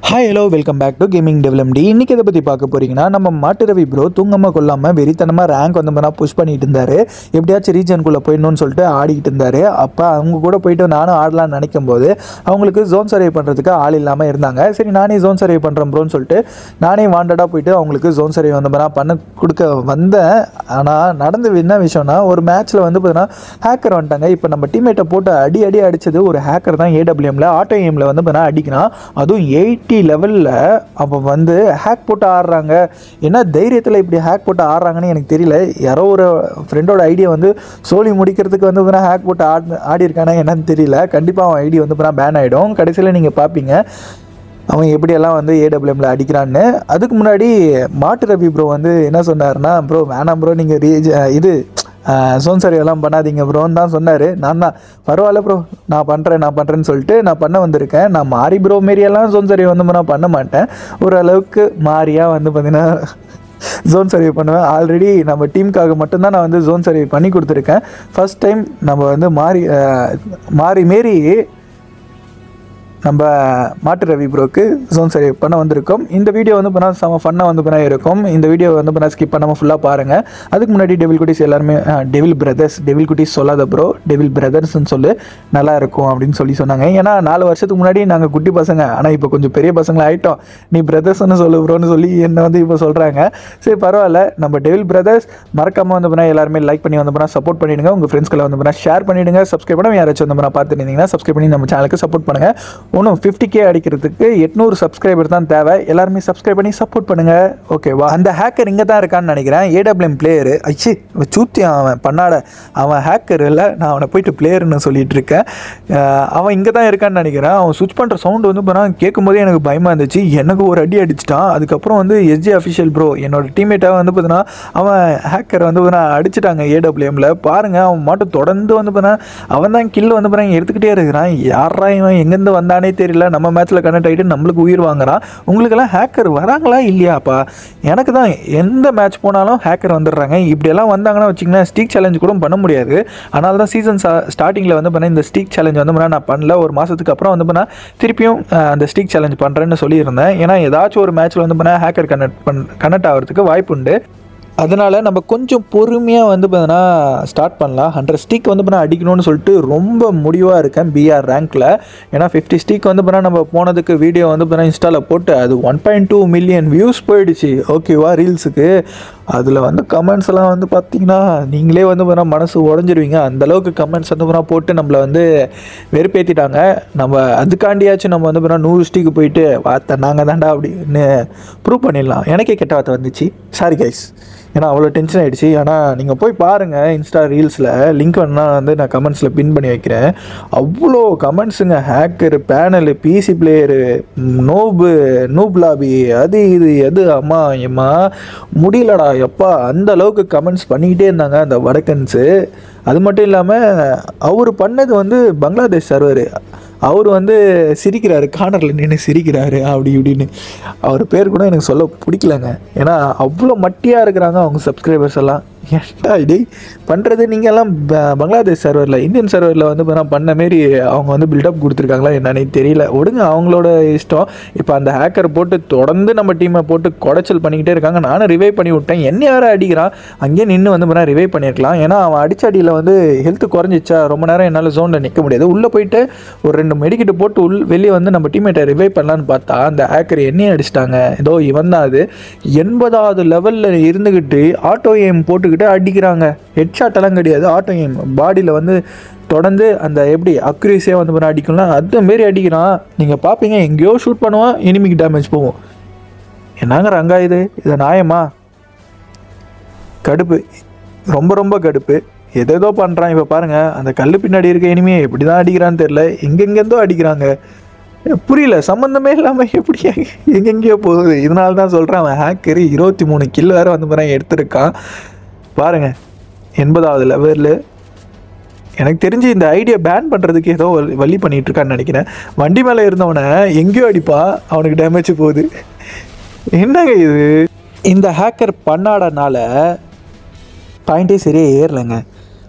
hi hello welcome back to gaming டெவலப்டி இன்றைக்கி இதை பற்றி பார்க்க போகிறீங்கன்னா நம்ம மாட்டு ரவி ப்ரோ தூங்காமல் கொள்ளாமல் வெறித்தனமாக ரேங்க் வந்து மாதிரி புஷ் பண்ணிட்டு இருந்தார் எப்படியாச்சும் ரீஜனுக்குள்ளே போயிடணும்னு சொல்லிட்டு ஆடிக்கிட்டு இருந்தார் அப்போ அவங்க கூட போயிட்டு நானும் ஆடலாம்னு நினைக்கும் போது அவங்களுக்கு ஜோன் சர்வே பண்ணுறதுக்கு ஆள் இல்லாமல் இருந்தாங்க சரி நானே ஜோன் சர்வே பண்ணுறேன் ப்ரோன்னு சொல்லிட்டு நானே வாண்டடாக போயிட்டு அவங்களுக்கு ஜோன் சர்வே வந்து மாதிரி பண்ண கொடுக்க வந்தேன் ஆனால் நடந்து என்ன விஷயம்னா ஒரு மேட்ச்சில் வந்து பார்த்தீங்கன்னா ஹேக்கர் வந்துட்டாங்க இப்போ நம்ம டீம்மேட்டை போட்டு அடி அடி அடித்தது ஒரு ஹேக்கர் தான் ஏடபிள்யூஎம்ல ஆட்டோ எம்ல வந்து பார்த்தீங்கன்னா அடிக்கிறான் அதுவும் எயிட்டி லெவலில் அப்போ வந்து ஹேக் போட்டு ஆடுறாங்க என்ன தைரியத்தில் இப்படி ஹேக் போட்டு ஆடுறாங்கன்னு எனக்கு தெரியல யாரோ ஒரு ஃப்ரெண்டோட ஐடியா வந்து சோலி முடிக்கிறதுக்கு வந்து பார்த்தீங்கன்னா ஹேக் போட்டு ஆடி ஆடி இருக்கானா என்னன்னு தெரியல கண்டிப்பாக அவன் ஐடி வந்து பார்த்தீங்கன்னா பேன் ஆகிடும் கடைசியில் நீங்கள் பார்ப்பீங்க அவன் எப்படியெல்லாம் வந்து ஏடபிள்யூஎம்ல அடிக்கிறான்னு அதுக்கு முன்னாடி மாட்டு ரவி ப்ரோ வந்து என்ன சொன்னார்னா ப்ரோ வேணாம் ப்ரோ நீங்கள் ரீஜ் இது சோன் சரி எல்லாம் பண்ணாதீங்க ப்ரோன்னு தான் சொன்னார் நான் தான் பரவாயில்ல ப்ரோ நான் பண்ணுறேன் நான் பண்ணுறேன்னு சொல்லிட்டு நான் பண்ண வந்திருக்கேன் நான் மாறி ப்ரோ மாரியெல்லாம் சோன் சரி வந்து நான் பண்ண மாட்டேன் ஓரளவுக்கு மாறியாக வந்து பார்த்தீங்கன்னா ஜோன் சர்வே பண்ணுவேன் ஆல்ரெடி நம்ம டீமுக்காக மட்டும்தான் நான் வந்து ஜோன் சர்வே பண்ணி கொடுத்துருக்கேன் ஃபர்ஸ்ட் டைம் நம்ம வந்து மாறி அஹ், மாறி மாரி நம்ம மாட்டு ரவி ப்ரோக்கு ஜோன் சரி பண்ண வந்திருக்கோம் இந்த வீடியோ வந்து பண்ணால் செம ஃபன்னாக வந்து பண்ண இருக்கும் இந்த வீடியோ வந்து பண்ணால் ஸ்கிப் பண்ணாமல் ஃபுல்லாக பாருங்கள் அதுக்கு முன்னாடி டெவில் குட்டிஸ் எல்லாருமே டெவில் பிரதர்ஸ் டெவில் குட்டிஸ் சொல்லாத ப்ரோ டெவில் பிரதர்ஸ்னு சொல்லு நல்லா இருக்கும் அப்படின்னு சொல்லி சொன்னாங்க ஏன்னா நாலு வருஷத்துக்கு முன்னாடி நாங்கள் குட்டி பசங்க ஆனால் இப்போ கொஞ்சம் பெரிய பசங்களா ஆகிட்டோம் நீ பிரதர்ஸ்னு சொல்லு ப்ரோன்னு சொல்லி என்ன வந்து இப்போ சொல்கிறாங்க சரி பரவாயில்ல நம்ம டெவில் பிரதர்ஸ் மறக்காமல் வந்து பண்ணால் எல்லாருமே லைக் பண்ணி வந்து பண்ணால் சப்போர்ட் பண்ணிவிடுங்க உங்கள் ஃப்ரெண்ட்ஸ்களை வந்து பண்ணால் ஷேர் பண்ணிவிடுங்க சப்ஸ்கிரைப் பண்ண யாராச்சும் வந்து பண்ணால் பார்த்துட்டு இருந்தீங்கன்னா சப்ஸ்கிரைப் பண்ணி நம்ம சேனலுக்கு சப்போர்ட் பண்ணுங்கள் இன்னும் ஃபிஃப்டி கே அடிக்கிறதுக்கு எட்நூறு சப்ஸ்கிரைபர் தான் தேவை எல்லாருமே சப்ஸ்கிரைப் பண்ணி சப்போர்ட் பண்ணுங்க ஓகேவா அந்த ஹேக்கர் இங்கே தான் இருக்கான்னு நினைக்கிறேன் ஏடபிள்யூஎம் பிளேயரு ஐச்சி சூத்தி அவன் பண்ணாட அவன் ஹேக்கர் இல்லை நான் அவனை போயிட்டு பிளேயர்னு சொல்லிட்டு இருக்கேன் அஹ் அவன் இங்கே தான் இருக்கான்னு நினைக்கிறேன் அவன் சுவிச் பண்ணுற சவுண்டு வந்து போனால் கேட்கும் போதே எனக்கு பயமாக இருந்துச்சு எனக்கு ஒரு அடி அடிச்சிட்டான் அதுக்கப்புறம் வந்து எஸ்ஜி அஃபிஷியல் ப்ரோ என்னோட டீம்மேட்டாக வந்து பார்த்தீங்கன்னா அவன் ஹேக்கர் வந்து பார்த்தீங்கன்னா அடிச்சிட்டாங்க ஏடபிள்யூஎம்ல பாருங்கள் அவன் மட்டும் தொடர்ந்து வந்து பார்த்தீங்கன்னா அவன் தான் கில் வந்து பாருங்க எடுத்துக்கிட்டே இருக்கிறான் யாரா இவன் எங்கேருந்து வந்தானே தெரியல நம்ம மேட்ச்சில் கனெக்ட் ஆகிட்டு நம்மளுக்கு உயிர் வாங்குறான் உங்களுக்கெல்லாம் ஹேக்கர் வராங்களா இல்லையாப்பா எனக்கு தான் எந்த மேட்ச் போனாலும் ஹேக்கர் வந்துடுறாங்க இப்படியெல்லாம் வந்தாங்கன்னா வச்சிங்கன்னா ஸ்டீக் சேலஞ்ச் கூட பண்ண முடியாது அதனால தான் சீசன் ஸ்டார்டிங்கில் வந்து பண்ண இந்த ஸ்டீக் சேலஞ்ச் வந்து பண்ண நான் பண்ணல ஒரு மாதத்துக்கு அப்புறம் வந்து பண்ண திருப்பியும் அஹ், அந்த ஸ்டீக் சேலஞ்ச் பண்ணுறேன்னு சொல்லியிருந்தேன் ஏன்னா ஏதாச்சும் ஒரு மேட்ச்சில் வந்து பண்ண ஹேக்கர் கனெக்ட் பண் கனெக்ட் ஆகிறதுக்கு வாய்ப்பு உண்டு அதனால் நம்ம கொஞ்சம் பொறுமையாக வந்து பார்த்தீங்கன்னா ஸ்டார்ட் பண்ணலாம் ஹண்ட்ரட் ஸ்டிக் வந்து பார்த்தா அடிக்கணும்னு சொல்லிட்டு ரொம்ப முடிவாக இருக்கேன் பிஆர் ரேங்க்கில் ஏன்னா ஃபிஃப்டி ஸ்டிக் வந்து பார்த்தா நம்ம போனதுக்கு வீடியோ வந்து பார்த்தா இன்ஸ்டாவில் போட்டு அது one point two million views போயிடுச்சு ஓகேவா ரீல்ஸுக்கு அதில் வந்து கமெண்ட்ஸ் எல்லாம் வந்து பார்த்தீங்கன்னா நீங்களே வந்து பார்த்தா மனசு உடஞ்சிருவீங்க அந்தளவுக்கு கமெண்ட்ஸ் வந்து பார்த்தா போட்டு நம்மளை வந்து வெறுப்பேற்றிட்டாங்க நம்ம அதுக்காண்டியாச்சும் நம்ம வந்து பார்த்தா நூறு ஸ்டிக்கு போயிட்டு வார்த்தை நாங்கள் தாண்டா அப்படின்னு ப்ரூவ் பண்ணிடலாம் எனக்கே கெட்ட வார்த்தை வந்துச்சு சாரி கைஸ் ஏன்னா அவ்வளோ டென்ஷன் ஆகிடுச்சு ஆனால் நீங்கள் போய் பாருங்கள் இன்ஸ்டா ரீல்ஸில் லிங்க் வேணா வந்து நான் கமெண்ட்ஸில் பின் பண்ணி வைக்கிறேன் அவ்வளோ கமெண்ட்ஸுங்க hacker panel PC player noob noob lobby அது இது எது அம்மா எம்மா முடியலடா எப்பா அந்த அளவுக்கு கமெண்ட்ஸ் பண்ணிக்கிட்டே இருந்தாங்க அந்த வடக்கன்ஸு அது மட்டும் இல்லாமல் அவர் பண்ணது வந்து பங்களாதேஷ் சர்வர் அவர் வந்து சிரிக்கிறாரு கார்னரில் நின்று சிரிக்கிறாரு அப்படி இப்படின்னு அவர் பேர் கூட எனக்கு சொல்ல பிடிக்கலங்க ஏன்னா அவ்வளோ மட்டியாக இருக்கிறாங்க அவங்க சப்ஸ்கிரைபர்ஸ் எல்லாம் ஏன்டா இது பண்ணுறது நீங்கள் எல்லாம் ப- பங்களாதேஷ் சர்வரில் இந்தியன் சர்வரில் வந்து பண்ண பண்ண மாரி அவங்க வந்து பில்டப் கொடுத்துருக்காங்களா என்னன்னே தெரியல விடுங்க அவங்களோட இஷ்டம் இப்போ அந்த ஹேக்கர் போட்டு தொடர்ந்து நம்ம டீமை போட்டு குடைச்சல் பண்ணிக்கிட்டே இருக்காங்க நானும் ரிவைவ் பண்ணி விட்டேன் என்ன வேற அடிக்கிறான் அங்கேயே நின்று வந்து பண்ண ரிவைவ் பண்ணியிருக்கலாம் ஏன்னா அவன் அடிச்ச அடியில் வந்து ஹெல்த் குறைஞ்சிச்சா ரொம்ப நேரம் என்னால் ஜோனில் நிற்க முடியாது உள்ளே போயிட்டு ஒரு ரெண்டு மெடிக்கிட்டு போட்டு உள் வெளியே வந்து நம்ம டீமேட்டை ரிவைவ் பண்ணலான்னு பார்த்தா அந்த ஹேக்கர் என்னையும் அடிச்சிட்டாங்க ஏதோ இவன் தான் அது எண்பதாவது லெவலில் இருந்துக்கிட்டு ஆட்டோ எய்ம் போட்டுக்கிட்டு அடிக்கிறாங்க ஹெட் ஷாட் எல்லாம் கிடையாது ஆட்டோ எய்ம் பாடியில் வந்து தொடர்ந்து அந்த எப்படி அக்யூரேஸியாக வந்து பண்ண அடிக்கலாம் அது மாரி அடிக்கிறான் நீங்கள் பார்ப்பீங்க எங்கேயோ ஷூட் பண்ணுவான் எனிமிக்கு டேமேஜ் போகும் என்னங்க ரங்கா இது இது நியாயமா கடுப்பு ரொம்ப ரொம்ப கடுப்பு எதேதோ பண்ணுறான் இப்போ பாருங்கள் அந்த கல் பின்னாடி இருக்க இனிமே எப்படி தான் அடிக்கிறான்னு தெரில எங்கெங்கேருந்தோ அடிக்கிறாங்க புரியல சம்மந்தமே இல்லாமல் எப்படி எங்கெங்கேயோ போகுது இதனால தான் சொல்கிறேன் அவன் ஹேக்கரு இருபத்தி மூணு கில் வேறு வந்து பாருங்க எடுத்திருக்கான் பாருங்கள் எண்பதாவது லெவலில் எனக்கு தெரிஞ்சு இந்த ஐடியா பேன் பண்ணுறதுக்கு ஏதோ வழி- வழி பண்ணிட்டு இருக்கான்னு நினைக்கிறேன் வண்டி மேலே இருந்தவனை எங்கேயோ அடிப்பா அவனுக்கு டேமேஜ் போகுது என்னங்க இது இந்த ஹேக்கர் பண்ணாடனால பாயிண்டே சரியாக ஏறலைங்க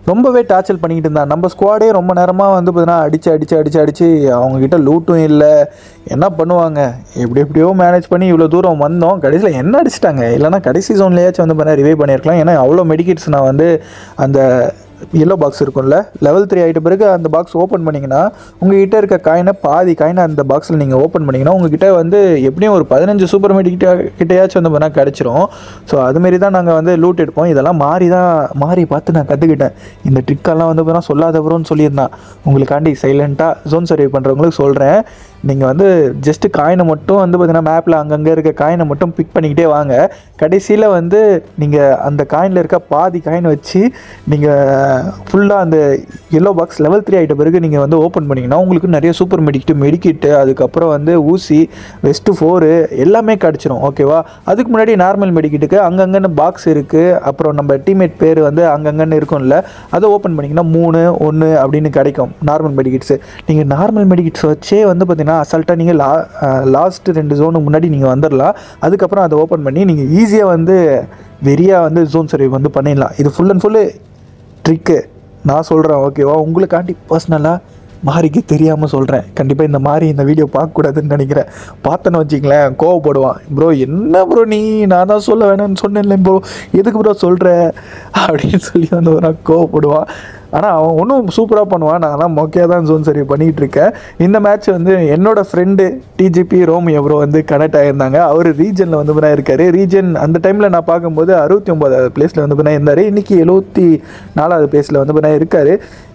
ரொம்பவே டார்ச்சல் பண்ணிக்கிட்டு இருந்தான் நம்ம ஸ்குவாடே ரொம்ப நேரமாக வந்து பார்த்தீங்கன்னா அடித்து அடித்து அடித்து அடித்து அவங்கக்கிட்ட லூட்டும் இல்லை என்ன பண்ணுவாங்க எப்படி எப்படியோ மேனேஜ் பண்ணி இவ்வளோ தூரம் வந்தோம் கடைசியில் என்ன அடிச்சிட்டாங்க இல்லைனா கடைசி ஜோன்லேயாச்சும் வந்து பண்ண ரிவைவ் பண்ணியிருக்கலாம் ஏன்னா அவ்வளோ மெடிக்கேட்ஸ் நான் வந்து அந்த எல்லோ பாக்ஸ் இருக்கும்ல லெவல் த்ரீ ஆகிட்ட பிறகு அந்த பாக்ஸ் ஓப்பன் பண்ணிங்கன்னா உங்ககிட்ட இருக்க காயினை பாதி காயினை அந்த பாக்ஸில் நீங்கள் ஓப்பன் பண்ணிங்கன்னா உங்ககிட்ட வந்து எப்படியும் ஒரு பதினஞ்சு சூப்பர் மெடிக்கிட்ட கிட்டையாச்சும் வந்து பண்ணால் கிடச்சிரும் ஸோ அதுமாரி தான் நாங்கள் வந்து லூட் எடுப்போம் இதெல்லாம் மாறி தான் மாறி பார்த்து நான் கற்றுக்கிட்டேன் இந்த ட்ரிக்கெல்லாம் வந்து பார்த்தா சொல்லாதவரோன்னு சொல்லியிருந்தான் உங்களுக்காண்டி சைலண்ட்டாக ஜோன் சர்வே பண்ணுறவங்களுக்கு சொல்கிறேன் நீங்கள் வந்து ஜஸ்ட்டு காயினை மட்டும் வந்து பார்த்தீங்கன்னா மேப்பில் அங்கங்கே இருக்க காயினை மட்டும் பிக் பண்ணிக்கிட்டே வாங்க கடைசியில் வந்து நீங்கள் அந்த காயினில் இருக்க பாதி காயின் வச்சு நீங்கள் ஃபுல்லாக அந்த எல்லோ பாக்ஸ் லெவல் த்ரீ ஆகிட்ட பிறகு நீங்கள் வந்து ஓப்பன் பண்ணிங்கன்னா உங்களுக்கு நிறைய சூப்பர் மெடிக்கிட்டு மெடிக்கிட்டு அதுக்கப்புறம் வந்து ஊசி வெஸ்ட்டு ஃபோரு எல்லாமே கிடச்சிரும் ஓகேவா அதுக்கு முன்னாடி நார்மல் மெடிக்கிட்டுக்கு அங்கங்கன்னு பாக்ஸ் இருக்குது அப்புறம் நம்ம டீம்மேட் பேர் வந்து அங்கங்கன்னு இருக்கும்ல அதை ஓப்பன் பண்ணிங்கன்னா மூணு ஒன்று அப்படின்னு கிடைக்கும் நார்மல் மெடிக்கிட்ஸு நீங்கள் நார்மல் மெடிக்கிட்ஸ் வச்சே வந்து பார்த்தீங்கன்னா அசால்ட்டாக நீங்கள் லா லாஸ்ட் ரெண்டு ஜோனுக்கு முன்னாடி நீங்கள் வந்துடலாம் அதுக்கப்புறம் அதை ஓப்பன் பண்ணி நீங்கள் ஈஸியாக வந்து வெறியாக வந்து ஜோன் சர்வே வந்து பண்ணிடலாம் இது ஃபுல் அண்ட் ஃபுல்லு ட்ரிக்கு நான் சொல்கிறேன் ஓகேவா உங்களுக்காண்டி பர்சனலாக மாரிக்கு தெரியாமல் சொல்கிறேன் கண்டிப்பாக இந்த மாதிரி இந்த வீடியோ பார்க்கக்கூடாதுன்னு நினைக்கிறேன் பார்த்தேன்னு வச்சிங்களேன் கோவப்படுவான் ப்ரோ என்ன ப்ரோ நீ நான் தான் சொல்ல வேணாம்னு சொன்னேன்ல ப்ரோ எதுக்கு ப்ரோ சொல்கிற அப்படின்னு சொல்லி வந்து ஒரு நாள் கோவப்படுவான் ஆனால் அவன் ஒன்றும் சூப்பராக பண்ணுவான் நான்லாம் மொக்கையாக தான் ஜோன் சரி பண்ணிகிட்டு இருக்கேன் இந்த மேட்ச் வந்து என்னோட ஃப்ரெண்டு டிஜிபி ரோமியோ ப்ரோ வந்து கனெக்ட் ஆகியிருந்தாங்க அவர் ரீஜனில் வந்து பண்ணா இருக்காரு ரீஜன் அந்த டைமில் நான் பார்க்கும்போது அறுபத்தி ஒம்பதாவது பிளேஸில் வந்து பண்ணா இருந்தார் இன்றைக்கி எழுபத்தி நாலாவது பிளேஸில் வந்து பண்ணா இருக்கார்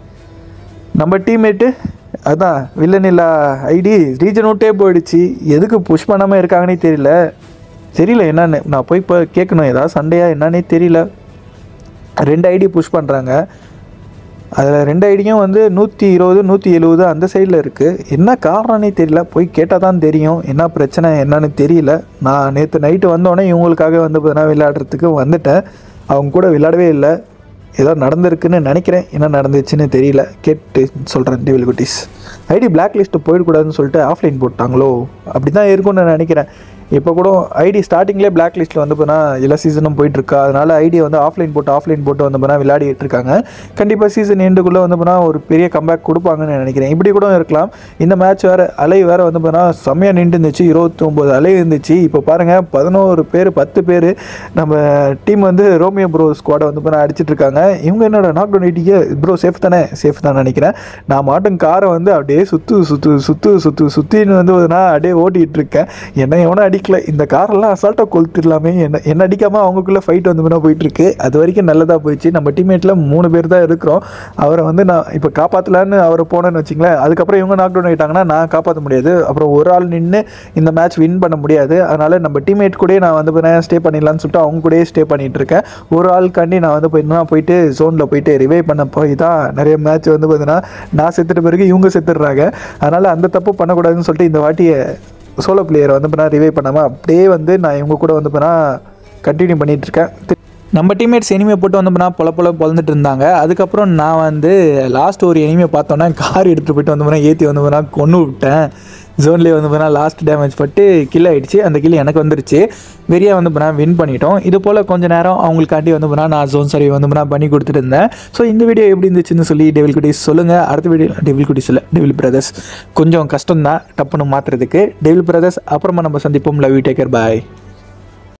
நம்ம டீம்மேட்டு அதான் வில்லனில்லா ஐடி ரீஜன் விட்டே போயிடுச்சு எதுக்கு புஷ் பண்ணாமல் இருக்காங்கன்னே தெரியல தெரியல என்னன்னு நான் போய் இப்போ கேட்கணும் ஏதாவது சண்டையா என்னன்னே தெரியல ரெண்டு ஐடி புஷ் பண்ணுறாங்க அதில் ரெண்டு ஐடியும் வந்து நூற்றி இருபது நூற்றி எழுபது அந்த சைடில் இருக்குது என்ன காரணம்னே தெரியல போய் கேட்டால் தான் தெரியும் என்ன பிரச்சனை என்னன்னு தெரியல நான் நேற்று நைட்டு வந்தோடனே இவங்களுக்காக வந்து பார்த்தீங்கன்னா விளையாடுறதுக்கு வந்துட்டேன் அவங்க கூட விளையாடவே இல்லை ஏதோ நடந்திருக்குன்னு நினைக்கிறேன் என்ன நடந்துச்சுன்னு தெரியல கேட்டு சொல்கிறேன் டிவில் குட்டீஸ் ஐடி பிளாக் லிஸ்ட்டு போயிடக்கூடாதுன்னு சொல்லிட்டு ஆஃப்லைன் போட்டாங்களோ அப்படி தான் இருக்கும்னு நான் நினைக்கிறேன் இப்போ கூட ஐடி ஸ்டார்டிங்லேயே பிளாக் லிஸ்ட்டில் வந்து போனால் எல்லா சீசனும் போயிட்டுருக்கா அதனால் ஐடியை வந்து ஆஃப்லைன் போட்டு ஆஃப்லைன் போட்டு வந்து போனால் விளையாடிட்டு இருக்காங்க கண்டிப்பாக சீசன் எண்டுக்குள்ளே வந்து போனால் ஒரு பெரிய கம்பேக் கொடுப்பாங்கன்னு நினைக்கிறேன் இப்படி கூட இருக்கலாம் இந்த மேட்ச் வேறு அலை வேறு வந்து போனால் செம்மையாக நின்று இருந்துச்சு இருபத்தி ஒம்பது அலை இருந்துச்சு இப்போ பாருங்கள் பதினோரு பேர் பத்து பேர் நம்ம டீம் வந்து ரோமியோ ப்ரோ ஸ்குவாடை வந்து போனால் அடிச்சிட்டு இருக்காங்க இவங்க என்னோட நாக் டவுன் ஐடிக்கு ப்ரோ சேஃப் தானே சேஃப் தான் நினைக்கிறேன் நான் மாட்டும் காரை வந்து அப்படியே சுற்று சுற்று சுற்று சுற்று சுற்றின்னு வந்து நான் அப்படியே ஓட்டிகிட்டு இருக்கேன் என்ன எவனும் அடிக்கல இந்த காரெல்லாம் அசால்ட்டாக கொளுத்திடலாமே என்ன என்ன அடிக்காமல் அவங்களுக்குள்ள ஃபைட் வந்து முன்னா போயிட்டுருக்கு அது வரைக்கும் நல்லதாக போயிடுச்சு நம்ம டீம்மேட்டில் மூணு பேர் தான் இருக்கிறோம் அவரை வந்து நான் இப்போ காப்பாற்றலான்னு அவரை போனேன்னு வச்சிங்களேன் அதுக்கப்புறம் இவங்க நாக் டவுன் ஆகிட்டாங்கன்னா நான் காப்பாற்ற முடியாது அப்புறம் ஒரு ஆள் நின்று இந்த மேட்ச் வின் பண்ண முடியாது அதனால் நம்ம டீம்மேட் கூடயே நான் வந்து பார்த்தீங்கன்னா ஸ்டே பண்ணிடலான்னு சொல்லிட்டு அவங்க கூடயே ஸ்டே பண்ணிட்டு இருக்கேன் ஒரு ஆளுக்காண்டி நான் வந்து போய் நான் போயிட்டு ஜோனில் போயிட்டு ரிவைவ் பண்ண போய் தான் நிறைய மேட்ச் வந்து பார்த்தீங்கன்னா நான் செத்துட்ட பிறகு இவங்க செத்துடுறாங்க அதனால் அந்த தப்பு பண்ணக்கூடாதுன்னு சொல்லிட்டு இந்த வாட்டியை சோலோ பிளேயரை வந்து பண்ணால் ரிவைவ் பண்ணாமல் அப்படியே வந்து நான் இவங்க கூட வந்து பண்ணால் கண்டினியூ பண்ணிகிட்டு இருக்கேன் நம்ம டீம்மேட்ஸ் எனிமே போட்டு வந்து பண்ணால் பொல பொல பொழந்துட்டு இருந்தாங்க அதுக்கப்புறம் நான் வந்து லாஸ்ட் ஒரு எனிமே பார்த்தோன்னா கார் எடுத்துகிட்டு போயிட்டு வந்து பண்ணால் ஏற்றி வந்து பண்ணால் கொண்டு விட்டேன் ஜோன்லேயே வந்து பண்ணால் லாஸ்ட் டேமேஜ் பட்டு கில் ஆகிடுச்சு அந்த கில் எனக்கு வந்துருச்சு வெறியா வந்து பண்ணால் வின் பண்ணிட்டோம் இது போல் கொஞ்ச நேரம் அவங்களுக்காண்டி வந்து பண்ணால் நான் ஜோன் சரி வந்து பண்ணால் பண்ணி கொடுத்துட்டு இருந்தேன் ஸோ இந்த வீடியோ எப்படி இருந்துச்சுன்னு சொல்லி டெவில் குட்டீஸ் சொல்லுங்கள் அடுத்த வீடியோ டெவில் குட்டீஸ் இல்லை டெவில் பிரதர்ஸ் கொஞ்சம் கஷ்டம் தான் டப்புன்னு மாற்றுறதுக்கு டெவில் பிரதர்ஸ் அப்புறமா நம்ம சந்திப்போம் லவ் யூ டேக்கர் பாய்